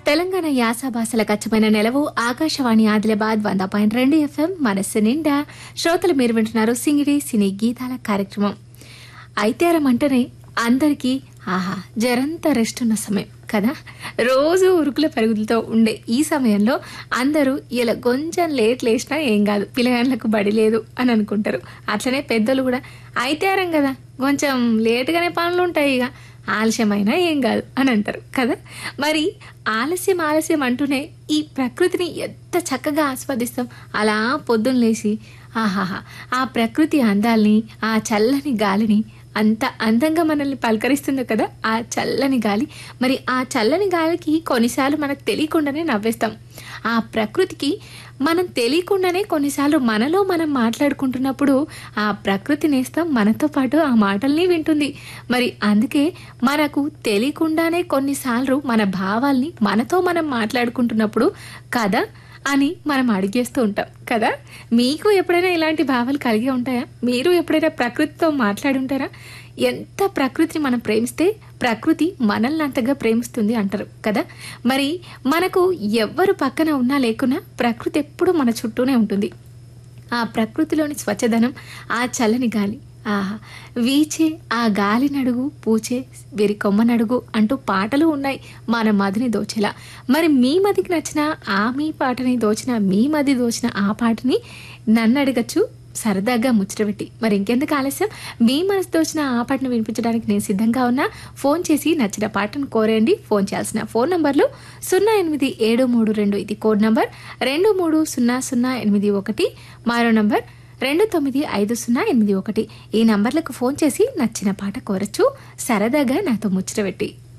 తెలంగాణ యాస భాషల కచ్చమైన నెలవు ఆకాశవాణి ఆదిలాబాద్ వంద పాయింట్ రెండు ఎఫ్ఎం మనస్సు నిండా శ్రోతలు మీరు వింటున్నారు సింగిడి సినీ గీతాల కార్యక్రమం అయితేరం అంటేనే అందరికీ ఆహా జరంత రెస్ట్ ఉన్న సమయం కదా రోజు ఉరుకుల పరుగులతో ఉండే ఈ సమయంలో అందరూ ఇలా కొంచెం లేట్ లేచినా ఏం కాదు పిల్లగాళ్ళకు బడి లేదు అని అనుకుంటారు అట్లనే పెద్దలు కూడా అయితేరం కదా కొంచెం లేటుగానే పనులు ఉంటాయి ఇక ఆలస్యమైనా ఏం కాదు అని అంటారు కదా మరి ఆలస్యం ఆలస్యం అంటూనే ఈ ప్రకృతిని ఎంత చక్కగా ఆస్వాదిస్తాం అలా పొద్దున్న లేచి ఆహాహా ఆ ప్రకృతి అందాల్ని ఆ చల్లని గాలిని అంత అందంగా మనల్ని పలకరిస్తుంది కదా ఆ చల్లని గాలి మరి ఆ చల్లని గాలికి కొన్నిసార్లు మనకు తెలియకుండానే నవ్వేస్తాం ఆ ప్రకృతికి మనం తెలియకుండానే కొన్నిసార్లు మనలో మనం మాట్లాడుకుంటున్నప్పుడు ఆ ప్రకృతి నేస్తాం మనతో పాటు ఆ మాటల్ని వింటుంది మరి అందుకే మనకు తెలియకుండానే కొన్నిసార్లు మన భావాల్ని మనతో మనం మాట్లాడుకుంటున్నప్పుడు కదా అని మనం అడిగేస్తూ ఉంటాం కదా మీకు ఎప్పుడైనా ఇలాంటి భావాలు కలిగి ఉంటాయా మీరు ఎప్పుడైనా ప్రకృతితో మాట్లాడి ఉంటారా ఎంత ప్రకృతిని మనం ప్రేమిస్తే ప్రకృతి మనల్ని అంతగా ప్రేమిస్తుంది అంటారు కదా మరి మనకు ఎవ్వరు పక్కన ఉన్నా లేకున్నా ప్రకృతి ఎప్పుడూ మన చుట్టూనే ఉంటుంది ఆ ప్రకృతిలోని స్వచ్ఛదనం ఆ చల్లని గాలి ఆహా వీచే ఆ గాలి నడుగు పూచే వీరి కొమ్మ నడుగు అంటూ పాటలు ఉన్నాయి మన మదిని దోచేలా మరి మీ మదికి నచ్చిన ఆ మీ పాటని దోచిన మీ మది దోచిన ఆ పాటని నన్ను అడగచ్చు సరదాగా ముచ్చటబెట్టి మరి ఇంకెందుకు ఆలస్యం మీ మనసు దోచిన ఆ పాటను వినిపించడానికి నేను సిద్ధంగా ఉన్నా ఫోన్ చేసి నచ్చిన పాటను కోరండి ఫోన్ చేయాల్సిన ఫోన్ నంబర్లు సున్నా ఎనిమిది ఏడు మూడు రెండు ఇది కోడ్ నంబర్ రెండు మూడు సున్నా సున్నా ఎనిమిది ఒకటి మరో నంబర్ రెండు తొమ్మిది ఐదు సున్నా ఎనిమిది ఒకటి ఈ నంబర్లకు ఫోన్ చేసి నచ్చిన పాట కోరచ్చు సరదాగా నాతో ముచ్చట పెట్టి